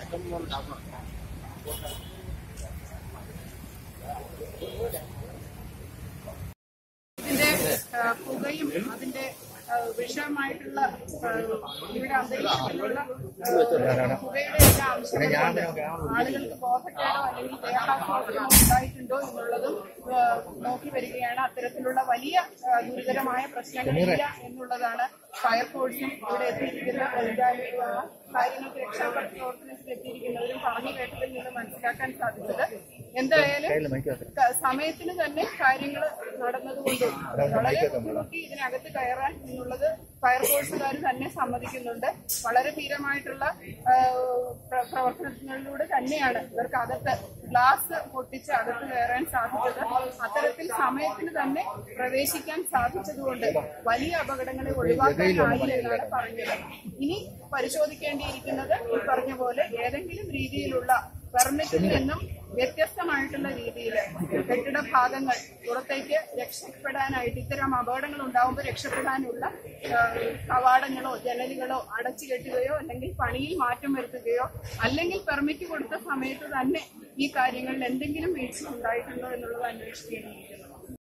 ഇതിന്റെ ആ, പുകയും അതിന്റെ ആ, വിഷമായിട്ടുള്ള ആ, ഇവിടെ അന്തരീക്ഷത്തിലുള്ള ആ, പുകയുടെ എല്ലാ അംശങ്ങളും ആളുകൾക്ക് ബോധക്കേടോ അല്ലെങ്കിൽ ദേഹാസ്വാസ്ഥ്യമോ ഉണ്ടായിട്ടുണ്ടോ എന്നുള്ളതും ആ, നോക്കി വരികയാണ് അത്തരത്തിലുള്ള വലിയ ആ, ഗുരുതരമായ പ്രശ്നങ്ങളില്ല എന്നുള്ളതാണ് ഫയർഫോഴ്സും ഇവിടെ എത്തിയിരിക്കുന്ന അധികാരികളും കാര്യങ്ങൾക്ക് രക്ഷാപ്രവർത്തനത്തിൽ എത്തിയിരിക്കുന്നവരും പറഞ്ഞു കേട്ടതിൽ നിന്ന് മനസ്സിലാക്കാൻ സാധിച്ചത് എന്തായാലും ക- സമയത്തിന് തന്നെ കാര്യങ്ങൾ നടന്നതുകൊണ്ട് വളരെ ബുദ്ധിമുട്ടി ഇതിനകത്ത് കയറാൻ എന്നുള്ളത് ഫയർഫോഴ്സുകാർ തന്നെ സമ്മതിക്കുന്നുണ്ട് വളരെ ധീരമായിട്ടുള്ള ആ, പ്ര- പ്രവർത്തനങ്ങളിലൂടെ തന്നെയാണ് ഇവർക്ക് അകത്ത് ഗ്ലാസ് പൊട്ടിച്ച് അകത്ത് കയറാൻ സാധിച്ചത് അത്തരത്തിൽ സമയത്തിന് തന്നെ പ്രവേശിക്കാൻ സാധിച്ചതുകൊണ്ട് വലിയ അപകടങ്ങളെ ഒഴിവാക്കാനായി എന്നാണ് പറഞ്ഞത് ഇനി പരിശോധിക്കേണ്ടിയിരിക്കുന്നത് ഈ പറഞ്ഞ പോലെ ഏതെങ്കിലും രീതിയിലുള്ള പെർമിറ്റിൽ നിന്നും വ്യത്യസ്തമായിട്ടുള്ള രീതിയിൽ കെട്ടിട ഭാഗങ്ങൾ പുറത്തേക്ക് രക്ഷപ്പെടാനായിട്ട് ഇത്തരം അപകടങ്ങൾ ഉണ്ടാകുമ്പോൾ രക്ഷപ്പെടാനുള്ള ആ, കവാടങ്ങളോ ജനലുകളോ അടച്ചു കെട്ടുകയോ അല്ലെങ്കിൽ പണിയിൽ മാറ്റം വരുത്തുകയോ അല്ലെങ്കിൽ പെർമിറ്റ് കൊടുത്ത സമയത്ത് തന്നെ ഈ കാര്യങ്ങളിൽ എന്തെങ്കിലും വീഴ്ച ഉണ്ടായിട്ടുണ്ടോ എന്നുള്ളത് അന്വേഷിക്കേണ്ടിയിരിക്കുന്നു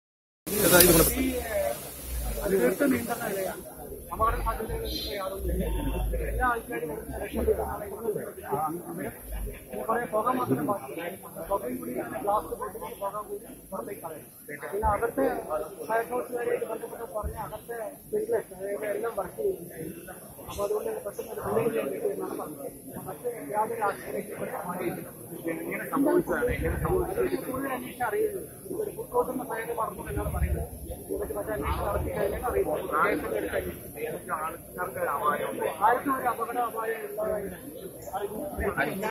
തീർത്തും നീണ്ട നിലയാണ് അപകട സാധ്യതകളിൽ യാതൊന്നുമില്ല എല്ലാ ആൾക്കാരും ഇവിടുന്ന് രക്ഷപ്പെടുന്നതാണ് ഇവിടെ കുറെ പുക മാത്രം ബാക്കി പുകയും കൂടി ഗ്ലാസ് പൊട്ടുമ്പോൾ പുക കൂടി പുറത്തേക്ക് കളയും പിന്നെ അകത്തെ ഫയർഫോഴ്സുകാരായിട്ട് ബന്ധപ്പെട്ട് പറഞ്ഞ അകത്തെ സ്പ്രിംഗ്ലേഴ്സ് അതായത് എല്ലാം വർക്ക് ചെയ്യുന്നുണ്ടായിരുന്നു അപ്പൊ അതുകൊണ്ട് പെട്ടെന്ന് ഒരു ബിൽഡിംഗ് ചെയ്യാൻ വേണ്ടി എന്നാണ് പറഞ്ഞത് മറ്റ് യാതൊരു ആശ്രയിക്കപ്പെട്ട ഇങ്ങനെ സംഭവിച്ചതാണ് ഇങ്ങനെ സംഭവിച്ചത് കൂടുതൽ അന്വേഷണം അറിയുന്നു ഒരു ഫുഡ് കോർട്ടിന്റെ ഫയർ പറഞ്ഞു എന്നാണ് പറയുന്നത് ഇതിനെപ്പറ്റി മറ്റേ അന്വേഷണം നടത്തി കഴിഞ്ഞാൽ അറിയില്ല കേസൊക്കെ എടുത്ത് അന്വേഷിക്കും. ആർക്കും ഒരു അപകട അപായം ഉള്ളതായി അറിയില്ല